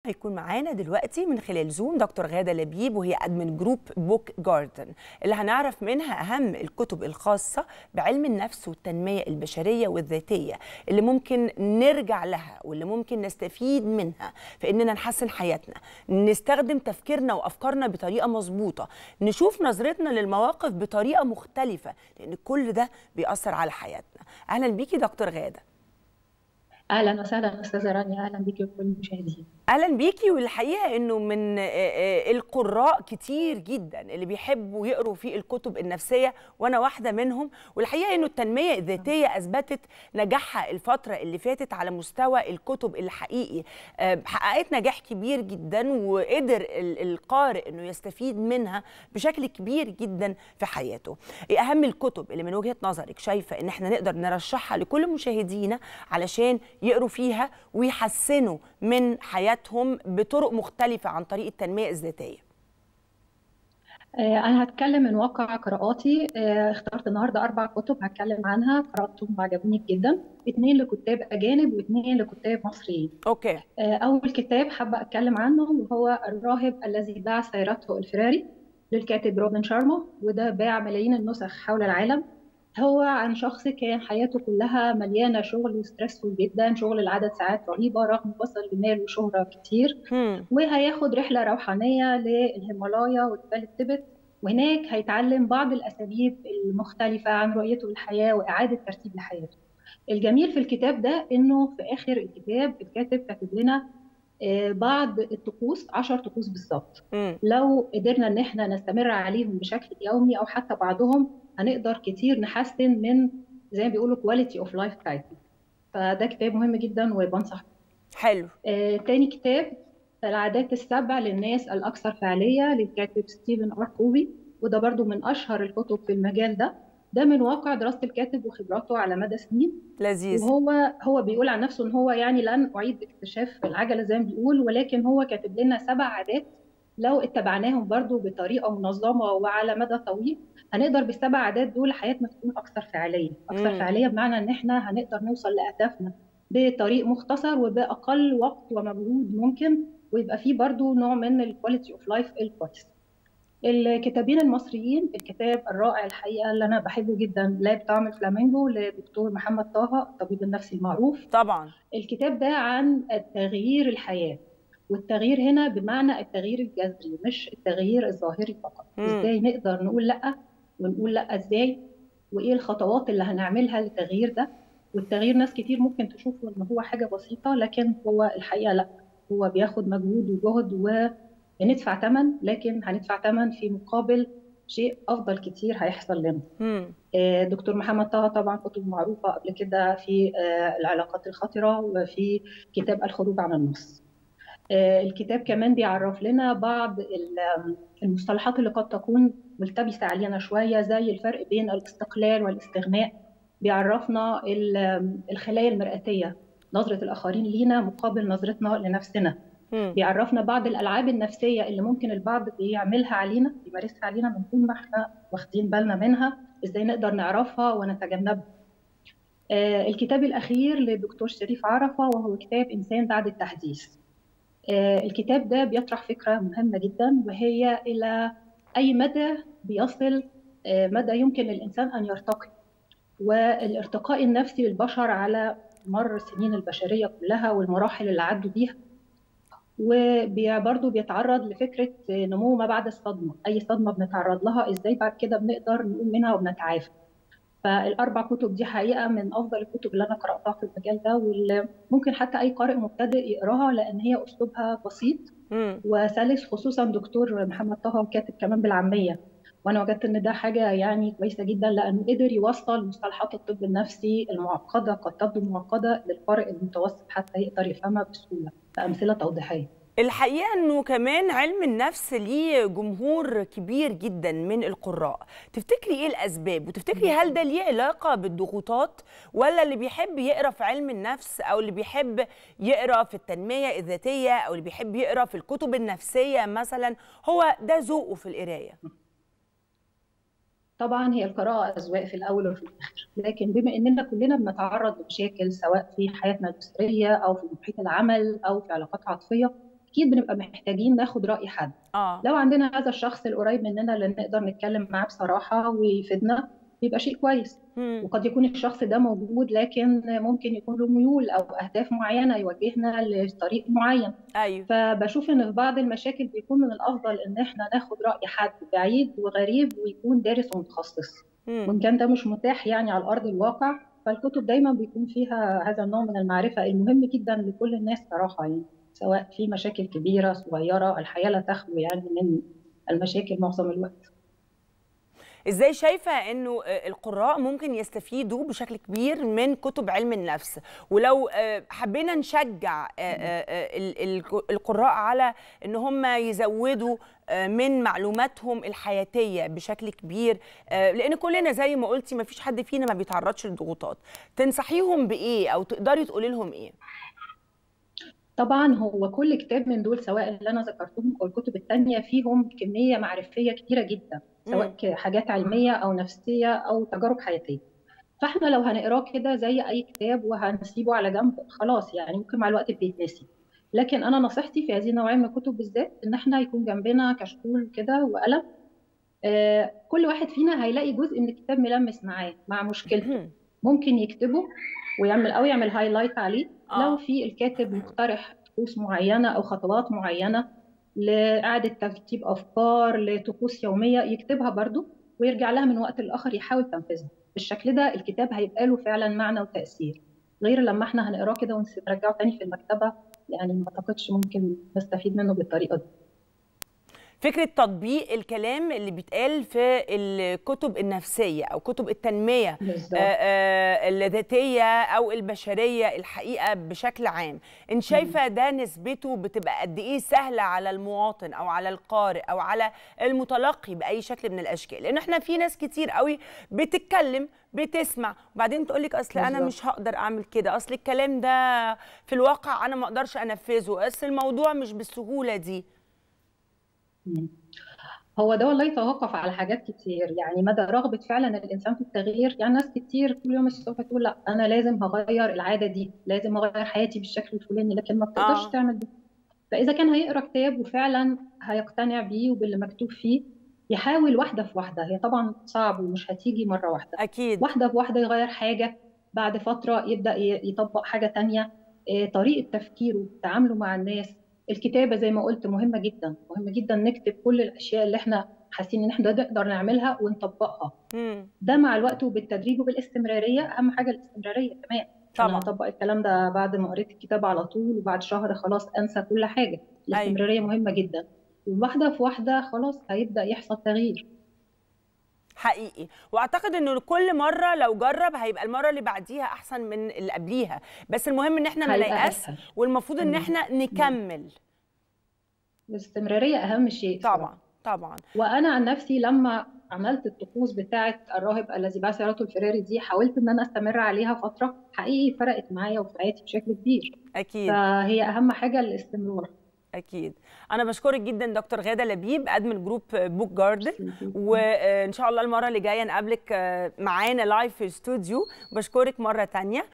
هيكون معانا دلوقتي من خلال زوم دكتور غادة لبيب وهي ادمن جروب بوك جاردن اللي هنعرف منها اهم الكتب الخاصة بعلم النفس والتنمية البشرية والذاتية اللي ممكن نرجع لها واللي ممكن نستفيد منها في اننا نحسن حياتنا نستخدم تفكيرنا وافكارنا بطريقة مظبوطة نشوف نظرتنا للمواقف بطريقة مختلفة لان كل ده بيأثر على حياتنا اهلا بيكي دكتور غادة اهلا وسهلا استاذه رانيا اهلا بك وكل المشاهدين اهلا بيكي والحقيقه انه من القراء كتير جدا اللي بيحبوا يقروا في الكتب النفسيه وانا واحده منهم والحقيقه انه التنميه الذاتيه اثبتت نجاحها الفتره اللي فاتت على مستوى الكتب اللي حقيقي حققت نجاح كبير جدا وقدر القارئ انه يستفيد منها بشكل كبير جدا في حياته ايه اهم الكتب اللي من وجهه نظرك شايفه ان احنا نقدر نرشحها لكل مشاهدينا علشان يقروا فيها ويحسنوا من حياتهم بطرق مختلفة عن طريق التنمية الذاتية أنا هتكلم من واقع قراءاتي اخترت النهاردة أربع كتب هتكلم عنها قرأتهم وعجبوني جدا اثنين لكتاب أجانب واثنين لكتاب مصريين أوكي أول كتاب حابة أتكلم عنه وهو الراهب الذي باع سيارته الفراري للكاتب روبن شارما وده باع ملايين النسخ حول العالم هو عن شخص كان حياته كلها مليانة شغل وستريسفول جدا شغل لعدد ساعات رهيبة رغم وصل لمال وشهرة كتير مم. وهياخد رحلة روحانية للهيمالايا وجبال التبت وهناك هيتعلم بعض الأساليب المختلفة عن رؤيته للحياة وإعادة ترتيب لحياته الجميل في الكتاب ده إنه في آخر الكتاب الكاتب كاتب لنا بعض الطقوس عشر طقوس بالظبط لو قدرنا ان احنا نستمر عليهم بشكل يومي او حتى بعضهم هنقدر كتير نحسن من زي ما بيقولوا كواليتي اوف لايف بتاعتنا فده كتاب مهم جدا وبنصح حلو آه، تاني كتاب العادات السبع للناس الاكثر فعاليه للكاتب ستيفن ار كوفي وده برضو من اشهر الكتب في المجال ده ده من واقع دراسه الكاتب وخبراته على مدى سنين لذيذ وهو هو بيقول عن نفسه ان هو يعني لن اعيد اكتشاف العجله زي ما بيقول ولكن هو كاتب لنا سبع عادات لو اتبعناهم برضو بطريقه منظمه وعلى مدى طويل هنقدر بالسبع عادات دول حياتنا تكون اكثر فعاليه اكثر مم. فعاليه بمعنى ان احنا هنقدر نوصل لاهدافنا بطريق مختصر وباقل وقت ومجهود ممكن ويبقى فيه برضو نوع من الكواليتي اوف لايف الكويس الكتابين المصريين الكتاب الرائع الحقيقه اللي انا بحبه جدا لا بطعم الفلامينجو لدكتور محمد طه الطبيب النفسي المعروف طبعا الكتاب ده عن تغيير الحياه والتغيير هنا بمعنى التغيير الجذري مش التغيير الظاهري فقط مم. ازاي نقدر نقول لا ونقول لا ازاي وايه الخطوات اللي هنعملها للتغيير ده والتغيير ناس كتير ممكن تشوفه ان هو حاجه بسيطه لكن هو الحقيقه لا هو بياخد مجهود وجهد وندفع ثمن لكن هندفع ثمن في مقابل شيء افضل كتير هيحصل لنا مم. آه، دكتور محمد طه طبعا كتب معروفه قبل كده في آه، العلاقات الخطره وفي كتاب الخروج عن النص آه، الكتاب كمان بيعرف لنا بعض ال- المصطلحات اللي قد تكون ملتبسة علينا شوية زي الفرق بين الاستقلال والاستغناء بيعرفنا ال- الخلايا المرآتية نظرة الآخرين لينا مقابل نظرتنا لنفسنا مم. بيعرفنا بعض الألعاب النفسية اللي ممكن البعض بيعملها علينا بيمارسها علينا من طول ما احنا واخدين بالنا منها ازاي نقدر نعرفها ونتجنبها آه، الكتاب الأخير للدكتور شريف عرفة وهو كتاب إنسان بعد التحديث آه، الكتاب ده بيطرح فكرة مهمة جدا وهي إلى أي مدى بيصل آه، مدى يمكن للإنسان أن يرتقي والارتقاء النفسي للبشر على مر السنين البشرية كلها والمراحل اللي عدوا بيها وبرضه بيتعرض لفكرة نمو ما بعد الصدمة أي صدمة بنتعرض لها إزاي بعد كده بنقدر نقوم منها وبنتعافى فالأربع كتب دي حقيقة من أفضل الكتب اللي أنا قرأتها في المجال ده واللي ممكن حتى أي قارئ مبتدئ يقراها لأن هي أسلوبها بسيط مم. وسلس خصوصا دكتور محمد طه كاتب كمان بالعامية وأنا وجدت إن ده حاجة يعني كويسة جدا لأنه قدر يوصل مصطلحات الطب النفسي المعقدة قد تبدو معقدة للقارئ المتوسط حتى يقدر يفهمها بسهولة بأمثلة توضيحية الحقيقة انه كمان علم النفس ليه جمهور كبير جدا من القراء تفتكري ايه الاسباب وتفتكري هل ده ليه علاقة بالضغوطات ولا اللي بيحب يقرا في علم النفس او اللي بيحب يقرا في التنمية الذاتية او اللي بيحب يقرا في الكتب النفسية مثلا هو ده ذوقه في القراية طبعا هي القراءة أذواق في الأول وفي الآخر لكن بما إننا كلنا بنتعرض لمشاكل سواء في حياتنا الأسرية أو في محيط العمل أو في علاقات عاطفية اكيد بنبقى محتاجين ناخد راي حد اه لو عندنا هذا الشخص القريب مننا اللي نقدر نتكلم معاه بصراحه ويفيدنا بيبقى شيء كويس مم. وقد يكون الشخص ده موجود لكن ممكن يكون له ميول او اهداف معينه يوجهنا لطريق معين ايوه فبشوف ان في بعض المشاكل بيكون من الافضل ان احنا ناخد راي حد بعيد وغريب ويكون دارس ومتخصص مم. وان كان ده مش متاح يعني على ارض الواقع فالكتب دايما بيكون فيها هذا النوع من المعرفه المهم جدا لكل الناس صراحه يعني سواء في مشاكل كبيره صغيره الحياه لا تخلو يعني من المشاكل معظم الوقت ازاي شايفه انه آه، القراء ممكن يستفيدوا بشكل كبير من كتب علم النفس ولو آه، حبينا نشجع آه، آه، آه، ال- ال- القراء على ان هم يزودوا آه، من معلوماتهم الحياتيه بشكل كبير آه، لان كلنا زي ما قلتي ما فيش حد فينا ما بيتعرضش لضغوطات تنصحيهم بايه او تقدري تقولي لهم ايه طبعا هو كل كتاب من دول سواء اللي انا ذكرتهم او الكتب التانية فيهم كميه معرفيه كتيره جدا سواء مم. ك- حاجات علميه او نفسيه او تجارب حياتيه فاحنا لو هنقراه كده زي اي كتاب وهنسيبه على جنب خلاص يعني ممكن مع الوقت بيتنسي لكن انا نصيحتي في هذه النوعيه من الكتب بالذات ان احنا يكون جنبنا كشكول كده وقلم آه كل واحد فينا هيلاقي جزء من الكتاب ملمس معاه مع مشكلته ممكن يكتبه ويعمل او يعمل هايلايت عليه آه. لو في الكاتب مقترح طقوس معينه او خطوات معينه لاعاده ترتيب افكار لطقوس يوميه يكتبها برضو ويرجع لها من وقت لاخر يحاول تنفيذها بالشكل ده الكتاب هيبقى له فعلا معنى وتاثير غير لما احنا هنقراه كده ونرجعه تاني في المكتبه يعني ما اعتقدش ممكن نستفيد منه بالطريقه دي فكرة تطبيق الكلام اللي بيتقال في الكتب النفسية أو كتب التنمية بالظبط آه، آه، الذاتية أو البشرية الحقيقة بشكل عام إن شايفة ده نسبته بتبقى قد إيه سهلة على المواطن أو على القارئ أو على المتلقي بأي شكل من الأشكال لأن إحنا في ناس كتير قوي بتتكلم بتسمع وبعدين تقول لك اصل انا بالظبط. مش هقدر اعمل كده اصل الكلام ده في الواقع انا ما اقدرش انفذه اصل الموضوع مش بالسهوله دي مم. هو ده والله يتوقف على حاجات كتير يعني مدى رغبة فعلا الإنسان في التغيير يعني ناس كتير كل يوم الصبح تقول لا أنا لازم هغير العادة دي لازم أغير حياتي بالشكل الفلاني لكن ما بتقدرش آه. تعمل ده فإذا كان هيقرأ كتاب وفعلا هيقتنع بيه وباللي مكتوب فيه يحاول واحدة في واحدة هي طبعا صعب ومش هتيجي مرة واحدة اكيد واحدة بواحدة يغير حاجة بعد فترة يبدأ ي- يطبق حاجة تانية إيه، طريقة تفكيره تعامله مع الناس الكتابة زي ما قلت مهمة جدا مهمة جدا نكتب كل الأشياء اللي احنا حاسين إن احنا نقدر نعملها ونطبقها مم. ده مع الوقت وبالتدريج وبالاستمرارية أهم حاجة الاستمرارية كمان طبعاً. أنا أطبق الكلام ده بعد ما قريت الكتاب على طول وبعد شهر خلاص أنسى كل حاجة الاستمرارية مهمة جدا واحدة في واحدة خلاص هيبدأ يحصل تغيير حقيقي واعتقد انه كل مره لو جرب هيبقى المره اللي بعديها احسن من اللي قبليها بس المهم ان احنا ما هيبقى نيأس أسهل والمفروض ان مم. احنا نكمل الاستمرارية أهم شيء صراحة. طبعا طبعا وانا عن نفسي لما عملت الطقوس بتاعه الراهب الذي باع سيارته الفراري دي حاولت ان انا استمر عليها فتره حقيقي فرقت معايا وفي حياتي بشكل كبير اكيد فهي اهم حاجه الاستمرار اكيد انا بشكرك جدا دكتور غاده لبيب ادمن جروب بوك جاردن وان شاء الله المره اللي جايه نقابلك معانا لايف في الاستوديو بشكرك مره تانية